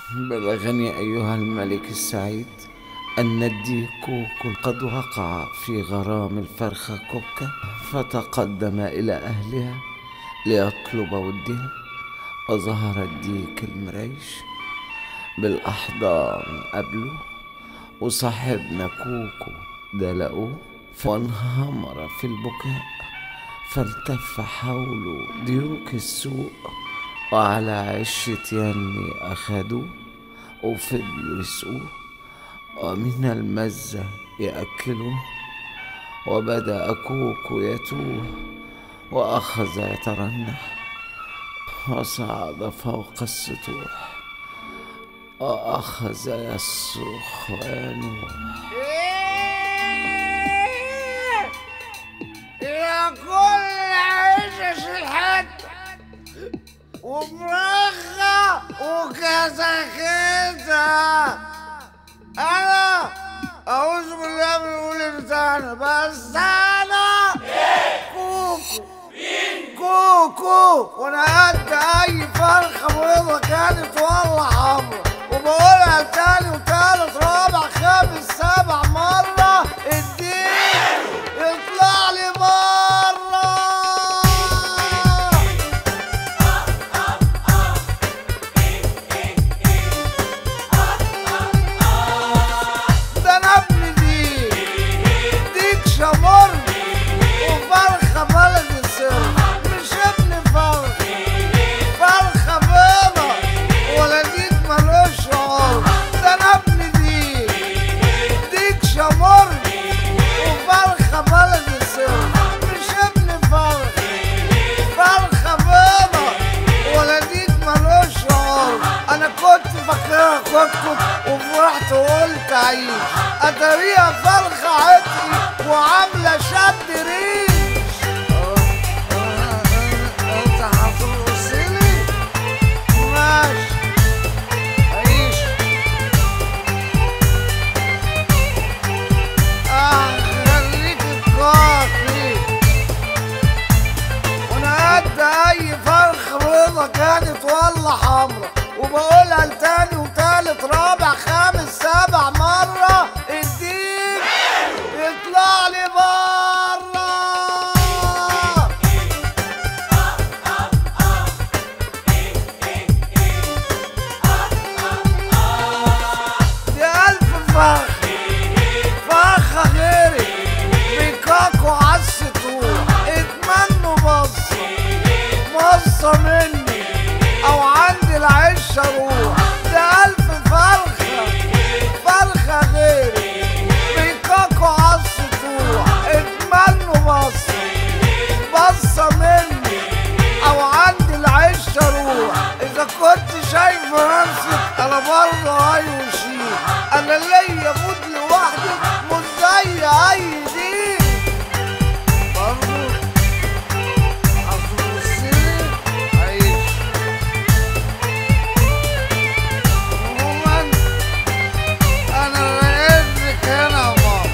بلغني أيها الملك السعيد أن الديك قد وقع في غرام الفرخة كوكا فتقدم إلى أهلها ليطلب ودها وظهر الديك المريش بالأحضان قبله وصاحبنا كوكو دلقوه فانهمر في البكاء فالتف حوله ديوك السوق وعلى عشة يني أخدوه وفضلوا يسقوه ومن المزة يأكلوه وبدأ كوكو يتوه وأخذ يترنح وصعد فوق السطوح وأخذ يصرخ وينوح يا كل عيشش الحتة ومرخة وكسكتة أنا أعوذ بالله من الإنسان بس أنا كوكو كوكو وأنا قد أي فرخة بيضة كانت والله حمرا وبقولها تاني وتالت رابع خامس سابع مرة الدين يطلع لي بره ده انا ابن ديك ديك شمر وفرخه بلد السر مش ابن فرخ فرخه بيضه ولا ديك ملوش عمر ده انا ابن ديك ديك شمر وفرخه بلد السر مش ابن فرخ فرخه بيضه ولا ديك ملوش عمر انا كنت فاكرها كتكت وفرحت وقلت عيش اتاريها فرخه عطري وعامله شد ريش انت هترقصلي ماشي عيش اه خليك تكافي وانا قد اي فرخ بيضة كانت والله حمرا وبقولها لتاني وتالت رابع خامس سابع مرة الدين يطلع لي بره دي ألف فرخ فرخة غيري بيكاكو عالسطوح اتمنوا بصة بصة مني أو عندي العش أروح ده ألف فرخة فرخة غيري بيكاكو عالسطوح اتمنوا بصة بصة مني أو عندي العش أروح إذا كنت شايف نفسك أنا برضه هيوشيك أنا ليا أموت لوحدي مش زي أي دين برضه هتبصلي عيش عموما أنا لقيتك هنا يا ماما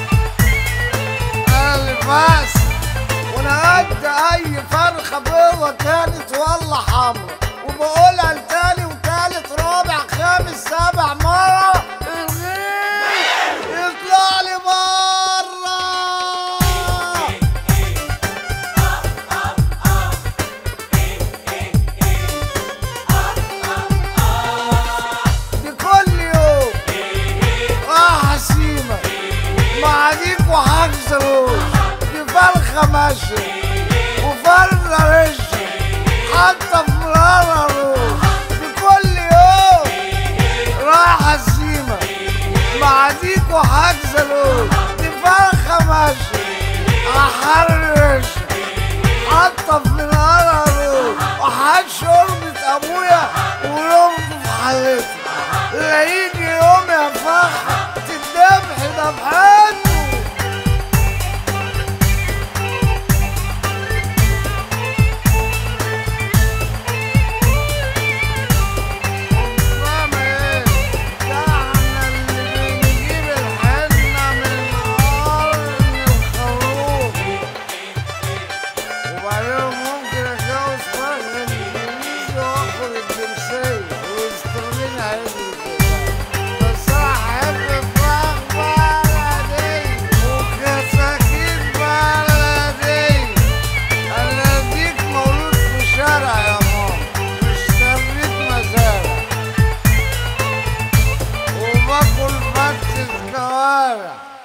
أنا اللي فاس وانا قد اي فرخه بيضه كانت والله حمرا وبقولها لتاني وتالت رابع خامس سابع مره الغير يطلع لي بره دي كل يوم راح سيما مع ديك وحجز روش دي فرخة ماشية وفرخة رشة حتى في مرارة روش دي كل يوم رايحة سيما مع ديك وحجز روش دي فرخة ماشية أحرش حتى في مرارة روش وحد شربة أبويا ورمته في حالته لا يجي يوم يا فخر تتذبح ذبحته فاهم ايه؟ ده احنا اللي بنجيب الحنة من قرن الخروف وبعدين ممكن اتجوز فرق الانجليزي واخد الجنسية ويسترميني عيد الشارع